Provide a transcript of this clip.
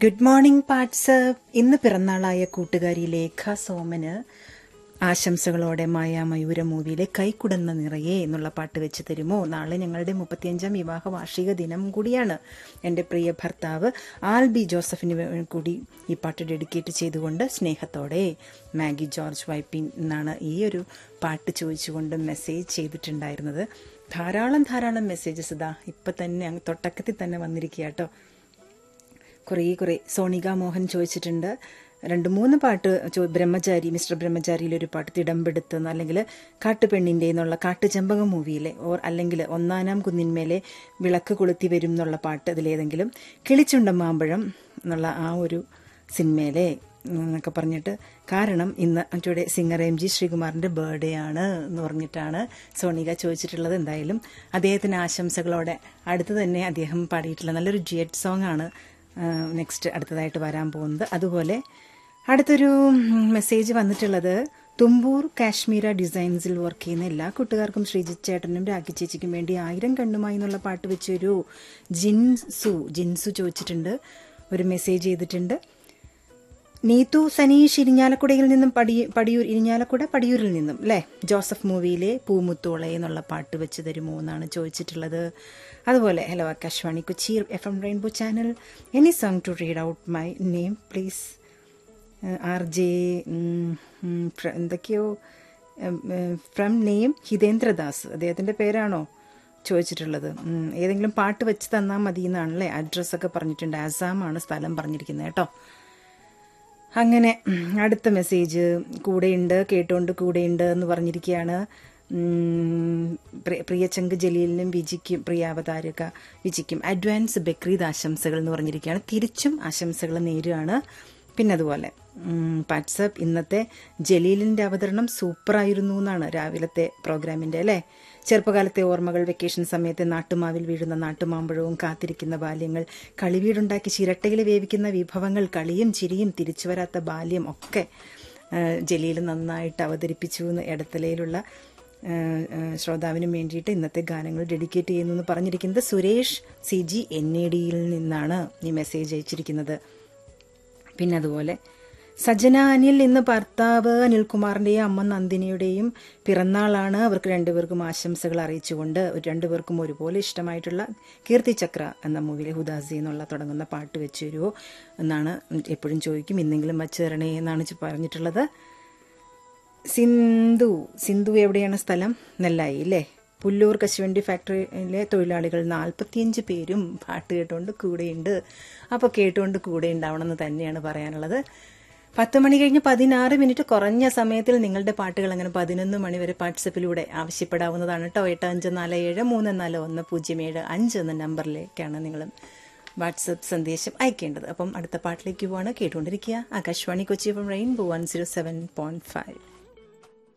good morning parts ഇന്ന് പിറന്നാളായ കൂട്ടുകാരി ലേഖ സോമന് ആശംസകളോടെ മായ മയൂര മൂവിയിലെ കൈക്കുടന്ന നിറയെ എന്നുള്ള പാട്ട് വെച്ച് തരുമോ നാളെ ഞങ്ങളുടെ മുപ്പത്തിയഞ്ചാം വിവാഹ വാർഷിക ദിനം കൂടിയാണ് എൻ്റെ പ്രിയ ഭർത്താവ് ആൽ ബി ജോസഫിന് വേ- കൂടി ഈ പാട്ട് ഡെഡിക്കേറ്റ് ചെയ്തുകൊണ്ട് സ്നേഹത്തോടെ മാഗി ജോർജ് വൈപ്പിൻ എന്നാണ് ഈ ഒരു പാട്ട് ചോദിച്ചുകൊണ്ട് മെസ്സേജ് ചെയ്തിട്ടുണ്ടായിരുന്നത് ധാരാളം ധാരാളം മെസ്സേജസ് ഇതാ ഇപ്പം തന്നെ അങ്ങ് തൊട്ടക്കത്തിൽ തന്നെ വന്നിരിക്കുക കേട്ടോ കുറേ കുറേ സോണിക മോഹൻ ചോദിച്ചിട്ടുണ്ട് രണ്ട് മൂന്ന് പാട്ട് ചോ- ബ്രഹ്മചാരി മിസ്റ്റർ ബ്രഹ്മചാരിയിലെ ഒരു പാട്ട് തിടമ്പെടുത്തുന്ന അല്ലെങ്കിൽ കാട്ടുപെണ്ണിൻ്റെ എന്നുള്ള കാട്ടുചെമ്പകം മൂവിയിലെ ഓർ അല്ലെങ്കിൽ ഒന്നാനാം കുന്നിന്മേലെ വിളക്ക് കൊളുത്തി വരും എന്നുള്ള പാട്ട് അതിലേതെങ്കിലും കിളിച്ചുണ്ടൻ മാമ്പഴം എന്നുള്ള ആ ഒരു സിനിമയിലെ എന്നൊക്കെ പറഞ്ഞിട്ട് കാരണം ഇന്ന് മറ്റൂടെ സിംഗർ എം ജി ശ്രീകുമാറിന്റെ ബർത്ത്ഡേ ആണ് എന്ന് പറഞ്ഞിട്ടാണ് സോണിക ചോദിച്ചിട്ടുള്ളത് എന്തായാലും അദ്ദേഹത്തിന് ആശംസകളോടെ അടുത്ത് തന്നെ അദ്ദേഹം പാടിയിട്ടുള്ള നല്ലൊരു ജിയറ്റ് സോങ് ആണ് നെക്സ്റ്റ് അടുത്തതായിട്ട് വരാൻ പോകുന്നത് അതുപോലെ അടുത്തൊരു മെസ്സേജ് വന്നിട്ടുള്ളത് തുമ്പൂർ കാശ്മീര ഡിസൈൻസിൽ വർക്ക് ചെയ്യുന്ന എല്ലാ കൂട്ടുകാർക്കും ശ്രീജിത്ത് ചേട്ടനും രാഖി ചേച്ചിക്കും വേണ്ടി ആയിരം കണ്ണുമായി എന്നുള്ള പാട്ട് വെച്ചൊരു ജിൻസു ജിൻസു ചോദിച്ചിട്ടുണ്ട് ഒരു മെസ്സേജ് ചെയ്തിട്ടുണ്ട് നീതു സനീഷ് ഇരിഞ്ഞാലക്കുടയിൽ നിന്നും പടി പടിയൂർ ഇരിഞ്ഞാലക്കുട പടിയൂരിൽ നിന്നും അല്ലേ ജോസഫ് മൂവിയിലെ പൂമുത്തോളെ എന്നുള്ള പാട്ട് വെച്ച് തരുമോ എന്നാണ് ചോദിച്ചിട്ടുള്ളത് അതുപോലെ hello Akashvani Kochi F M rainbow channel any song to read out my name please R J എന്തൊക്കെയോ ഫ്രം നെയിം ഹിതേന്ദ്രദാസ് അദ്ദേഹത്തിൻ്റെ പേരാണോ ചോദിച്ചിട്ടുള്ളത് ഉം, ഏതെങ്കിലും പാട്ട് വെച്ച് തന്നാൽ മതി എന്നാണല്ലേ അഡ്രസ്സൊക്കെ പറഞ്ഞിട്ടുണ്ട് ആസാമാണ് സ്ഥലം പറഞ്ഞിരിക്കുന്നത് കേട്ടോ അങ്ങനെ ഉം, അടുത്ത മെസ്സേജ് കൂടെയുണ്ട് കേട്ടോണ്ട് കൂടെയുണ്ട് എന്ന് പറഞ്ഞിരിക്കുകയാണ് ഉം, പ്രിയ- പ്രിയചങ്ക് ജലീലിനും വിജിക്കും പ്രിയാവതാരക വിജിക്കും അഡ്വാൻസ് ബക്രീദ് ആശംസകൾ എന്ന് പറഞ്ഞിരിക്കുകയാണ് തിരിച്ചും ആശംസകൾ നേരുകയാണ് പിന്നെ അതുപോലെ വാട്സപ്പ് ഇന്നത്തെ ജലീലിന്റെ അവതരണം സൂപ്പറായിരുന്നു എന്നാണ് രാവിലത്തെ പ്രോഗ്രാമിന്റെ അല്ലേ ചെറുപ്പകാലത്തെ ഓർമ്മകൾ വെക്കേഷൻ സമയത്ത് നാട്ടുമാവിൽ വീഴുന്ന നാട്ടുമാമ്പഴവും കാത്തിരിക്കുന്ന ബാല്യങ്ങൾ കളിവീടുണ്ടാക്കി ചിരട്ടയിൽ വേവിക്കുന്ന വിഭവങ്ങൾ കളിയും ചിരിയും തിരിച്ചു വരാത്ത ബാല്യം ഒക്കെ ആ, ജലീൽ നന്നായിട്ട് അവതരിപ്പിച്ചു എന്ന് ഇടത്തലയിലുള്ള ആ, ആ, ശ്രോതാവിനും വേണ്ടിയിട്ട് ഇന്നത്തെ ഗാനങ്ങൾ ഡെഡിക്കേറ്റ് ചെയ്യുന്നു എന്ന് പറഞ്ഞിരിക്കുന്നത് Suresh C G N A ഡിയിൽ നിന്നാണ് ഈ മെസ്സേജ് അയച്ചിരിക്കുന്നത് പിന്നെ അതുപോലെ സജന അനിൽ ഇന്ന് ഭർത്താവ് അനിൽകുമാറിന്റെയും അമ്മ നന്ദിനിയുടെയും പിറന്നാളാണ് അവർക്ക് രണ്ടുപേർക്കും ആശംസകൾ അറിയിച്ചുകൊണ്ട് രണ്ടുപേർക്കും ഒരുപോലെ ഇഷ്ടമായിട്ടുള്ള കീർത്തിചക്ര എന്ന മൂവിയിലെ ഹുദാസി എന്നുള്ള തുടങ്ങുന്ന പാട്ട് വെച്ച് തരുമോ എന്നാണ് എപ്പോഴും ചോദിക്കും ഇന്നെങ്കിലും വച്ച് തരണേ എന്നാണ് ചി- പറഞ്ഞിട്ടുള്ളത് സിന്ധു സിന്ധു എവിടെയാണ് സ്ഥലം നെല്ലായി അല്ലേ പുല്ലൂർ കശുവണ്ടി ഫാക്ടറിയിലെ തൊഴിലാളികൾ നാൽപ്പത്തിയഞ്ച് പേരും പാട്ട് കേട്ടുകൊണ്ട് കൂടെയുണ്ട് അപ്പോൾ കേട്ടുകൊണ്ട് കൂടെ ഉണ്ടാവണമെന്ന് തന്നെയാണ് പറയാനുള്ളത് പത്ത് മണി കഴിഞ്ഞ് പതിനാറ് മിനിറ്റ് കുറഞ്ഞ സമയത്തിൽ നിങ്ങളുടെ പാട്ടുകൾ അങ്ങനെ പതിനൊന്ന് മണി വരെ വാട്സപ്പിലൂടെ ആവശ്യപ്പെടാവുന്നതാണ് കേട്ടോ എട്ട് അഞ്ച് നാല് ഏഴ് മൂന്ന് നാല് ഒന്ന് പൂജ്യം ഏഴ് അഞ്ച് എന്ന നമ്പറിലേക്കാണ് നിങ്ങൾ വാട്സപ്പ് സന്ദേശം അയക്കേണ്ടത് അപ്പം അടുത്ത പാട്ടിലേക്ക് പോവാണ് കേട്ടുകൊണ്ടിരിക്കുക Akashvani Kochi from rainbow one zero seven point five